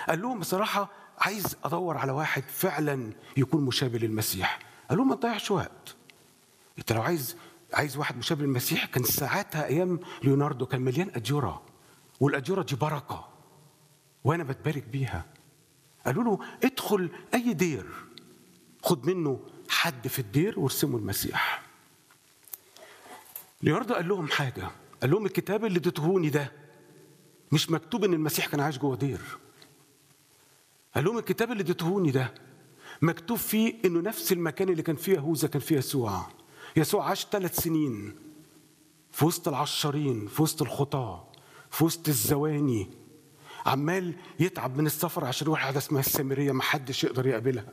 قال لهم بصراحه عايز ادور على واحد فعلا يكون مشابه للمسيح قال لهم ما تضيعش وقت انت لو عايز عايز واحد مشابه للمسيح كان ساعتها ايام ليوناردو كان مليان اجوره والاجوره دي بركه وانا بتبارك بيها قالوا له ادخل اي دير خد منه حد في الدير وارسمه المسيح ليوناردو قال لهم حاجه قال لهم الكتاب اللي اديتهوني ده مش مكتوب ان المسيح كان عايش جوه دير قال لهم الكتاب اللي اديتهوني ده مكتوب فيه انه نفس المكان اللي كان فيه يهوذا كان فيه يسوع يسوع عاش ثلاث سنين في وسط العشارين في وسط الخطاة في وسط الزواني عمال يتعب من السفر عشان يروح واحدة اسمها السامرية ما حدش يقدر يقابلها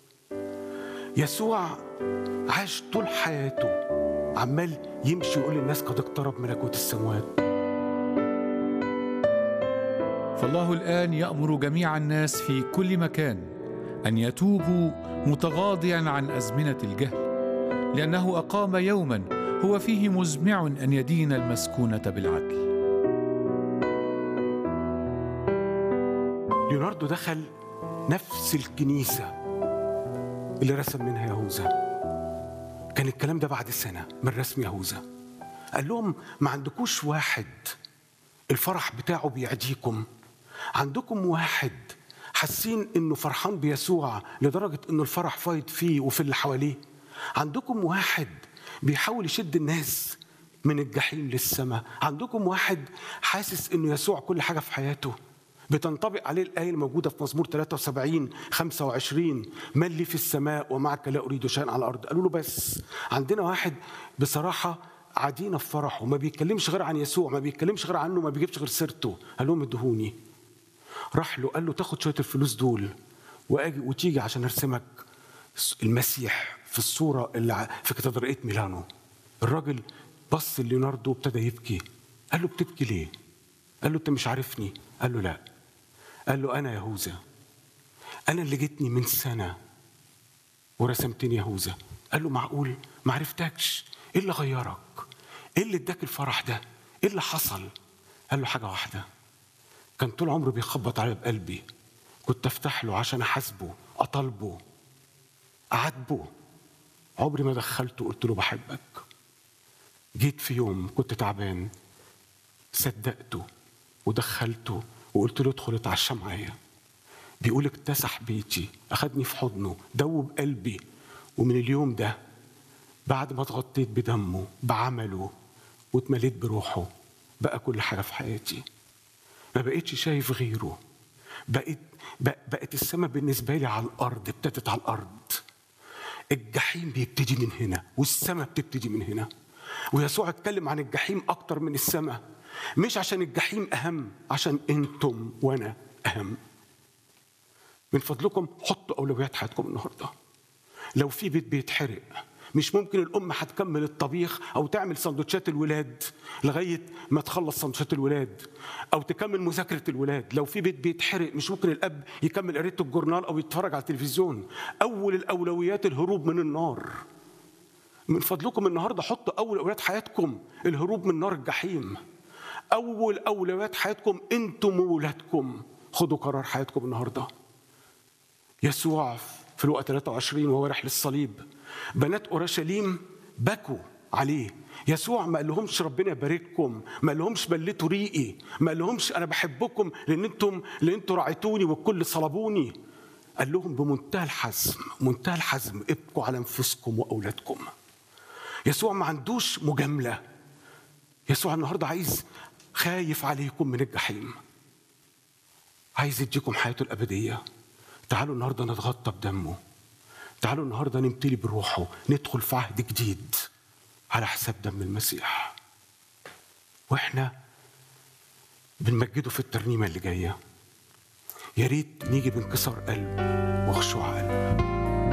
يسوع عاش طول حياته عمال يمشي يقول للناس قد اقترب ملكوت السماوات فالله الآن يأمر جميع الناس في كل مكان أن يتوبوا متغاضيا عن أزمنة الجهل لأنه أقام يوما هو فيه مزمع أن يدين المسكونة بالعدل ليوناردو دخل نفس الكنيسة اللي رسم منها يهوذا كان الكلام ده بعد سنة من رسم يهوذا قال لهم ما عندكوش واحد الفرح بتاعه بيعديكم عندكم واحد حاسين انه فرحان بيسوع لدرجة انه الفرح فايض فيه وفي اللي حواليه عندكم واحد بيحاول يشد الناس من الجحيم للسماء عندكم واحد حاسس انه يسوع كل حاجة في حياته بتنطبق عليه الآية الموجودة في مزمور 73 25 من لي في السماء ومعك لا أريد شيئا على الأرض قالوا له بس عندنا واحد بصراحة عادينا في فرحه ما بيتكلمش غير عن يسوع ما بيتكلمش غير عنه ما بيجيبش غير سيرته قال لهم ادهوني راح له قال له تاخد شويه الفلوس دول واجي وتيجي عشان ارسمك المسيح في الصوره اللي في كاتدرائيه ميلانو الراجل بص ليوناردو وابتدى يبكي قال له بتبكي ليه؟ قال له انت مش عارفني قال له لا قال له انا يهوذا انا اللي جيتني من سنه ورسمتني يهوذا قال له معقول ما عرفتكش ايه اللي غيرك ايه اللي اداك الفرح ده ايه اللي حصل قال له حاجه واحده كان طول عمره بيخبط على بقلبي كنت افتح له عشان احاسبه اطالبه اعاتبه عمري ما دخلته قلت له بحبك جيت في يوم كنت تعبان صدقته ودخلته وقلت له ادخل اتعشى معايا بيقول اكتسح بيتي اخدني في حضنه دوب قلبي ومن اليوم ده بعد ما اتغطيت بدمه بعمله واتمليت بروحه بقى كل حاجه في حياتي ما بقتش شايف غيره بقيت بقت السماء بالنسبه لي على الارض ابتدت على الارض الجحيم بيبتدي من هنا والسماء بتبتدي من هنا ويسوع اتكلم عن الجحيم اكتر من السماء مش عشان الجحيم اهم عشان انتم وانا اهم من فضلكم حطوا اولويات حياتكم النهارده لو في بيت بيتحرق مش ممكن الام هتكمل الطبيخ او تعمل سندوتشات الولاد لغايه ما تخلص سندوتشات الولاد او تكمل مذاكره الولاد لو في بيت بيتحرق مش ممكن الاب يكمل قرايه الجورنال او يتفرج على التلفزيون اول الاولويات الهروب من النار من فضلكم النهارده حطوا اول اولويات حياتكم الهروب من نار الجحيم اول اولويات حياتكم انتم وولادكم خدوا قرار حياتكم النهارده يسوع في الوقت 23 وهو رايح للصليب بنات اورشليم بكوا عليه يسوع ما قالهمش ربنا يبارككم ما قالهمش بلتوا ريقي ما قالهمش انا بحبكم لان انتم لان انتم رعيتوني والكل صلبوني قال لهم بمنتهى الحزم منتهى الحزم ابكوا على انفسكم واولادكم يسوع ما عندوش مجامله يسوع النهارده عايز خايف عليكم من الجحيم عايز يديكم حياته الابديه تعالوا النهارده نتغطى بدمه تعالوا النهارده نمتلي بروحه ندخل في عهد جديد على حساب دم المسيح واحنا بنمجده في الترنيمه اللي جايه يا ريت نيجي بانكسار قلب وخشوع قلب